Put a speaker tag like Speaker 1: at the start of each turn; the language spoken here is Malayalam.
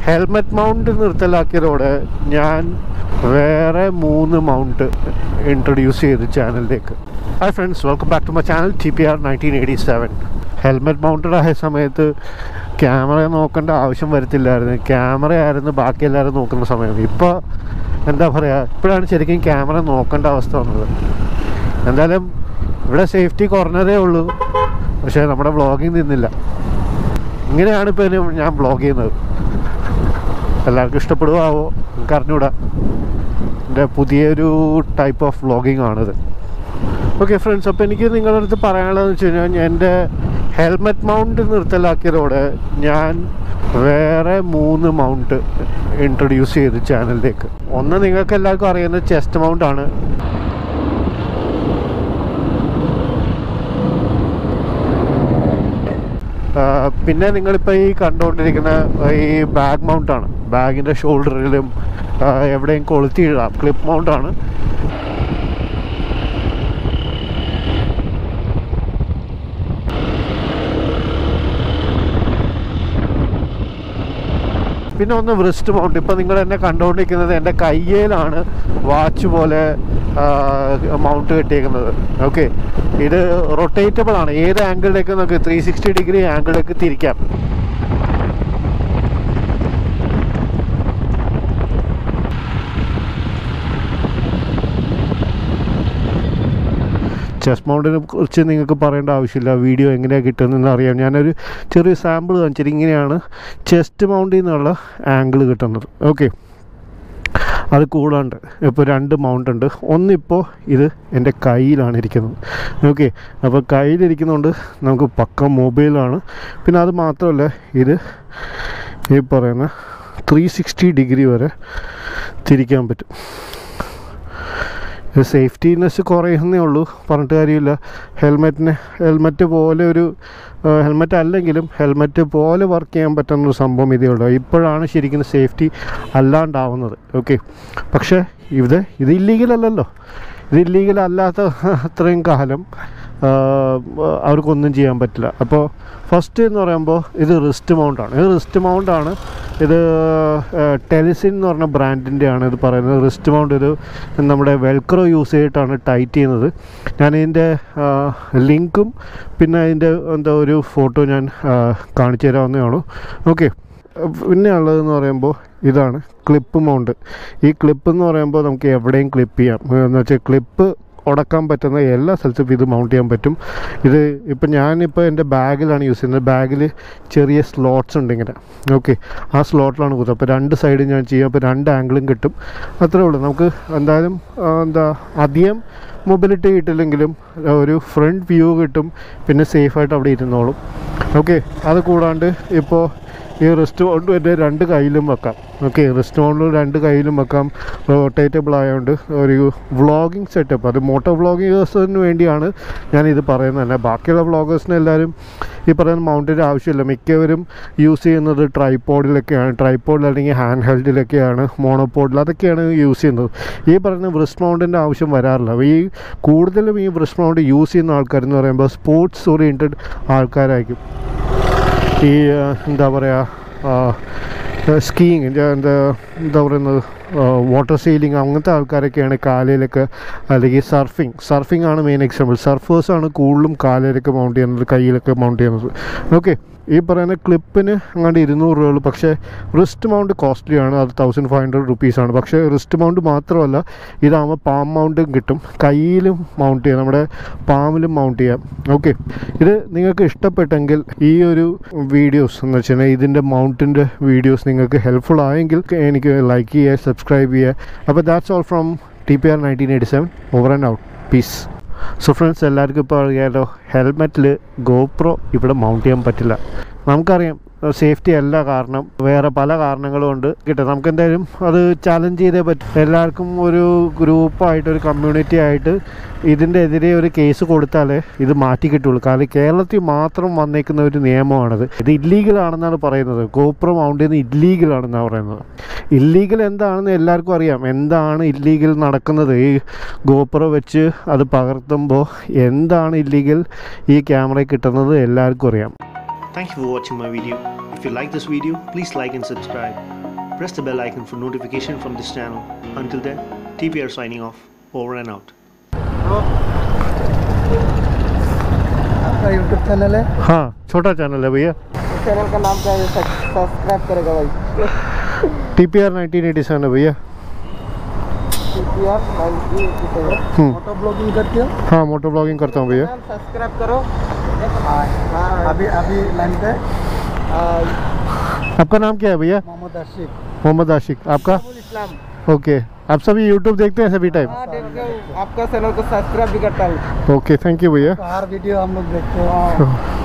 Speaker 1: ഹെൽമെറ്റ് മൗണ്ട് നിർത്തലാക്കിയതോടെ ഞാൻ വേറെ മൂന്ന് മൗണ്ട് ഇൻട്രൊഡ്യൂസ് ചെയ്തു ചാനലിലേക്ക് hi friends welcome back to my channel T P R nineteen eighty seven helmet mounted ആയ സമയത്ത് ക്യാമറ നോക്കേണ്ട ആവശ്യം വരത്തില്ലായിരുന്നു ക്യാമറ ആയിരുന്നു ബാക്കി എല്ലാവരും നോക്കുന്ന സമയം ഇപ്പോൾ എന്താ പറയുക ഇപ്പോഴാണ് ശരിക്കും ക്യാമറ നോക്കേണ്ട അവസ്ഥ വന്നത് എന്തായാലും ഇവിടെ സേഫ്റ്റി കുറഞ്ഞതേ ഉള്ളൂ പക്ഷേ നമ്മുടെ വ്ളോഗിങ് നിന്നില്ല ഇങ്ങനെയാണ് ഇപ്പോൾ ഇനി ഞാൻ വ്ളോഗ് ചെയ്യുന്നത് എല്ലാവർക്കും ഇഷ്ടപ്പെടുവാവോ നമുക്ക് അറിഞ്ഞൂടാ എൻ്റെ പുതിയൊരു ടൈപ്പ് ഓഫ് വ്ളോഗിങ് ആണിത് ഓക്കെ ഫ്രണ്ട്സ് അപ്പോൾ എനിക്ക് നിങ്ങളുടെ അടുത്ത് പറയാനുള്ളതെന്ന് വെച്ച് കഴിഞ്ഞാൽ എൻ്റെ ഹെൽമെറ്റ് മൗണ്ട് നിർത്തലാക്കിയതോടെ ഞാൻ വേറെ മൂന്ന് മൗണ്ട് ഇൻട്രൊഡ്യൂസ് ചെയ്തു ചാനലിലേക്ക് ഒന്ന് നിങ്ങൾക്ക് എല്ലാവർക്കും അറിയുന്നത് ചെസ്റ്റ് മൗണ്ട് ആണ് ആ, പിന്നെ നിങ്ങളിപ്പോൾ ഈ കണ്ടുകൊണ്ടിരിക്കുന്ന ഈ ബാഗ് മൗണ്ടാണ് ബാഗിൻ്റെ ഷോൾഡറിലും ആ, എവിടെയും കൊളുത്തി ഇടാം ക്ലിപ്പ് മൗണ്ടാണ് പിന്നെ ഒന്ന് wrist മൗണ്ട് ഇപ്പം നിങ്ങൾ എന്നെ കണ്ടുകൊണ്ടിരിക്കുന്നത് എൻ്റെ കയ്യിലാണ് വാച്ച് പോലെ മൗണ്ട് കെട്ടിയേക്കുന്നത് ഓക്കെ ഇത് റൊട്ടേറ്റബിൾ ആണ് ഏത് ആംഗിളിലേക്ക് നമുക്ക് ത്രീ സിക്സ്റ്റി ഡിഗ്രി ആംഗിളിലേക്ക് തിരിക്കാം ചെസ് മൗണ്ടിനെ കുറിച്ച് നിങ്ങൾക്ക് പറയേണ്ട ആവശ്യമില്ല വീഡിയോ എങ്ങനെയാണ് കിട്ടുന്നതെന്ന് അറിയാം ഞാനൊരു ചെറിയ സാമ്പിൾ കാണിച്ചിട്ട് ഇങ്ങനെയാണ് ചെസ്റ്റ് മൗണ്ടിൽ നിന്നുള്ള ആംഗിൾ കിട്ടുന്നത് ഓക്കെ അത് കൂടാണ്ട് ഇപ്പോൾ രണ്ട് മൗണ്ട് ഉണ്ട് ഒന്നിപ്പോൾ ഇത് എൻ്റെ കയ്യിലാണ് ഇരിക്കുന്നത് ഓക്കെ അപ്പോൾ കയ്യിലിരിക്കുന്നതുകൊണ്ട് നമുക്ക് പക്ക മൊബൈലാണ് പിന്നെ അത് മാത്രമല്ല ഇത് ഈ പറയുന്ന ത്രീ സിക്സ്റ്റി ഡിഗ്രി വരെ തിരിക്കാൻ പറ്റും സേഫ്റ്റിനെസ് കുറയുന്നേ ഉള്ളൂ പറഞ്ഞിട്ട് കാര്യമില്ല ഹെൽമെറ്റിന് ഹെൽമെറ്റ് പോലെ ഒരു ഹെൽമെറ്റ് അല്ലെങ്കിലും ഹെൽമെറ്റ് പോലെ വർക്ക് ചെയ്യാൻ പറ്റുന്ന ഒരു സംഭവം ഇതേ ഉള്ളൂ ഇപ്പോഴാണ് ശരിക്കും സേഫ്റ്റി അല്ലാണ്ടാവുന്നത് ഓക്കെ പക്ഷേ ഇത് ഇത് ഇല്ലീഗൽ അല്ലല്ലോ ഇത് ഇല്ലീഗൽ അല്ലാത്ത അത്രയും കാലം ആ, അവർക്കൊന്നും ചെയ്യാൻ പറ്റില്ല അപ്പോൾ ഫസ്റ്റ് എന്ന് പറയുമ്പോൾ ഇത് റിസ്റ്റ് മൗണ്ടാണ് ഇത് റിസ്റ്റ് മൗണ്ടാണ് ഇത് ടെലിസിൻ എന്ന് പറഞ്ഞ ബ്രാൻഡിൻ്റെ ആണ് ഇത് പറയുന്നത് റിസ്റ്റ് മൗണ്ട് ഇത് നമ്മുടെ വെൽക്രോ യൂസ് ചെയ്തിട്ടാണ് ടൈറ്റ് ചെയ്യുന്നത് ഞാൻ ഇതിൻ്റെ ലിങ്കും പിന്നെ അതിൻ്റെ എന്താ ഒരു ഫോട്ടോ ഞാൻ ആ, കാണിച്ചു തരാവുന്നതാണ് ഓക്കെ പിന്നെ ഉള്ളതെന്ന് പറയുമ്പോൾ ഇതാണ് ക്ലിപ്പ് മൗണ്ട് ഈ ക്ലിപ്പ് എന്ന് പറയുമ്പോൾ നമുക്ക് എവിടെയും ക്ലിപ്പ് ചെയ്യാം എന്ന് വെച്ചാൽ ക്ലിപ്പ് ഉടക്കാൻ പറ്റുന്ന എല്ലാ സ്ഥലത്തും ഇത് മൗണ്ട് ചെയ്യാൻ പറ്റും ഇത് ഇപ്പം ഞാനിപ്പോൾ എൻ്റെ ബാഗിലാണ് യൂസ് ചെയ്യുന്നത് ബാഗിൽ ചെറിയ സ്ലോട്ട്സ് ഉണ്ട് ഇങ്ങനെ ഓക്കെ ആ സ്ലോട്ടിലാണ് കുത്തുക അപ്പോൾ രണ്ട് സൈഡും ഞാൻ ചെയ്യും അപ്പോൾ രണ്ട് ആംഗിളും കിട്ടും അത്രേ ഉള്ളൂ നമുക്ക് എന്തായാലും ആ, എന്താ അധികം മൊബിലിറ്റി കിട്ടില്ലെങ്കിലും ഒരു ഫ്രണ്ട് വ്യൂ കിട്ടും പിന്നെ സേഫായിട്ട് അവിടെ ഇരുന്നോളും ഓക്കെ അത് കൂടാണ്ട് ഇപ്പോൾ ഈ റിസ്റ്റ് കൊണ്ട് എൻ്റെ രണ്ട് കയ്യിലും വെക്കാം ഓക്കെ റിസ്റ്റ് കൊണ്ട് രണ്ട് കയ്യിലും വെക്കാം റൊട്ടേറ്റബിൾ ആയതുകൊണ്ട് ഒരു വ്ളോഗിങ് സെറ്റപ്പ് അത് മോട്ടോ വ്ളോഗേഴ്സിന് വേണ്ടിയാണ് ഞാനിത് പറയുന്നത് തന്നെ ബാക്കിയുള്ള വ്ളോഗേഴ്സിന് എല്ലാവരും ഈ പറയുന്ന മൗണ്ടിൻ്റെ ആവശ്യമില്ല മിക്കവരും യൂസ് ചെയ്യുന്നത് ട്രൈപ്പോഡിലൊക്കെയാണ് ട്രൈപ്പോഡിൽ അല്ലെങ്കിൽ ഹാൻഡ് ഹെൽഡിലൊക്കെയാണ് മോണോപോഡിൽ അതൊക്കെയാണ് യൂസ് ചെയ്യുന്നത് ഈ പറയുന്ന ബ്രിസ്റ്റ് മൗണ്ടിൻ്റെ ആവശ്യം വരാറില്ല ഈ കൂടുതലും ഈ ബ്രിസ്റ്റ് മൗണ്ട് യൂസ് ചെയ്യുന്ന ആൾക്കാരെന്ന് പറയുമ്പോൾ സ്പോർട്സ് ഓറിയൻറ്റഡ് ആൾക്കാരായിരിക്കും ഈ ആ, എന്താ പറയുക സ്കീയിങ് എന്താ എന്താ പറയുന്നത് വാട്ടർ സെയിലിംഗ് അങ്ങനത്തെ ആൾക്കാരൊക്കെയാണ് കാലയിലൊക്കെ അല്ലെങ്കിൽ സർഫിങ് സർഫിംഗ് ആണ് മെയിൻ എക്സാമ്പിൾ സർഫേഴ്സാണ് കൂടുതലും കാലയിലൊക്കെ മൗണ്ട് ചെയ്യുന്നത് കയ്യിലൊക്കെ മൗണ്ട് ചെയ്യുന്നത് ഓക്കെ ഈ പറയുന്ന ക്ലിപ്പിന് അങ്ങാണ്ട് ഇരുന്നൂറ് രൂപയുള്ളൂ പക്ഷേ റിസ്റ്റ് മൗണ്ട് കോസ്റ്റ്ലി ആണ് അത് തൗസൻഡ് ഫൈവ് ഹൺഡ്രഡ് റുപ്പീസാണ് പക്ഷേ റിസ്റ്റ് മൗണ്ട് മാത്രമല്ല ഇതാകുമ്പോൾ പാം മൗണ്ടും കിട്ടും കയ്യിലും മൗണ്ട് ചെയ്യാം നമ്മുടെ പാമിലും മൗണ്ട് ചെയ്യാം ഓക്കെ ഇത് നിങ്ങൾക്ക് ഇഷ്ടപ്പെട്ടെങ്കിൽ ഈ ഒരു വീഡിയോസ് എന്ന് വെച്ചാൽ ഇതിൻ്റെ മൗണ്ടിൻ്റെ വീഡിയോസ് നിങ്ങൾക്ക് ഹെൽപ്ഫുൾ ആയെങ്കിൽ എനിക്ക് ലൈക്ക് ചെയ്യുക സബ്സ്ക്രൈബ് ചെയ്യുക അപ്പോൾ that's all from T P R nineteen eighty seven over and out peace so friends എല്ലാവർക്കും ഇപ്പോൾ അറിയാലോ ഹെൽമെറ്റിൽ ഗോപ്രോ ഇവിടെ മൗണ്ട് ചെയ്യാൻ പറ്റില്ല നമുക്കറിയാം സേഫ്റ്റി അല്ല കാരണം വേറെ പല കാരണങ്ങളും ഉണ്ട് കിട്ടും നമുക്ക് എന്തായാലും അത് ചാലഞ്ച് ചെയ്തേ പറ്റും എല്ലാവർക്കും ഒരു ഗ്രൂപ്പായിട്ട് ഒരു കമ്മ്യൂണിറ്റി ആയിട്ട് ഇതിൻ്റെ എതിരെ ഒരു കേസ് കൊടുത്താലേ ഇത് മാറ്റി കിട്ടുള്ളൂ കാരണം കേരളത്തിൽ മാത്രം വന്നേക്കുന്ന ഒരു നിയമമാണിത് ഇത് ഇല്ലീഗൽ ആണെന്നാണ് പറയുന്നത് ഗോപ്രോ മൗണ്ട് ചെയ്യുന്നത് ഇല്ലീഗൽ ആണെന്നാണ് പറയുന്നത് ഇല്ലീഗൽ എന്താണെന്ന് എല്ലാവർക്കും അറിയാം എന്താണ് ഇല്ലീഗൽ നടക്കുന്നത് ഈ ഗോപ്രോ വെച്ച് അത് പകർത്തുമ്പോൾ എന്താണ് ഇല്ലീഗൽ ഈ ക്യാമറയിൽ കിട്ടുന്നത് എല്ലാവർക്കും അറിയാം
Speaker 2: Thank you for watching my video. If
Speaker 1: If you like this video, please like and subscribe. Press the bell icon for notification from this channel. Until then, TPR signing off. Over and out.
Speaker 2: आपका यूट्यूब चैनल है
Speaker 1: हाँ छोटा चैनल है भैया
Speaker 2: चैनल का नाम क्या है सब्सक्राइब करेगा भाई
Speaker 1: T P R nineteen eighty seven है भैया हम्म।
Speaker 2: फोटो ब्लॉगिंग करते हो
Speaker 1: हाँ मोटो ब्लॉगिंग करता हूँ भैया
Speaker 2: सब्सक्राइब करो हाँ अभी अभी लाइन पे
Speaker 1: आपका नाम क्या है भैया
Speaker 2: मोहम्मद अर्शिक
Speaker 1: मोहम्मद आशिक आपका
Speaker 2: इस्लाम
Speaker 1: ओके आप सभी यूट्यूब देखते हैं सभी टाइम
Speaker 2: हाँ देखते हो आपका चैनल को सब्सक्राइब भी करता हूँ
Speaker 1: ओके थैंक यू भैया
Speaker 2: हर वीडियो हम लोग देखते हैं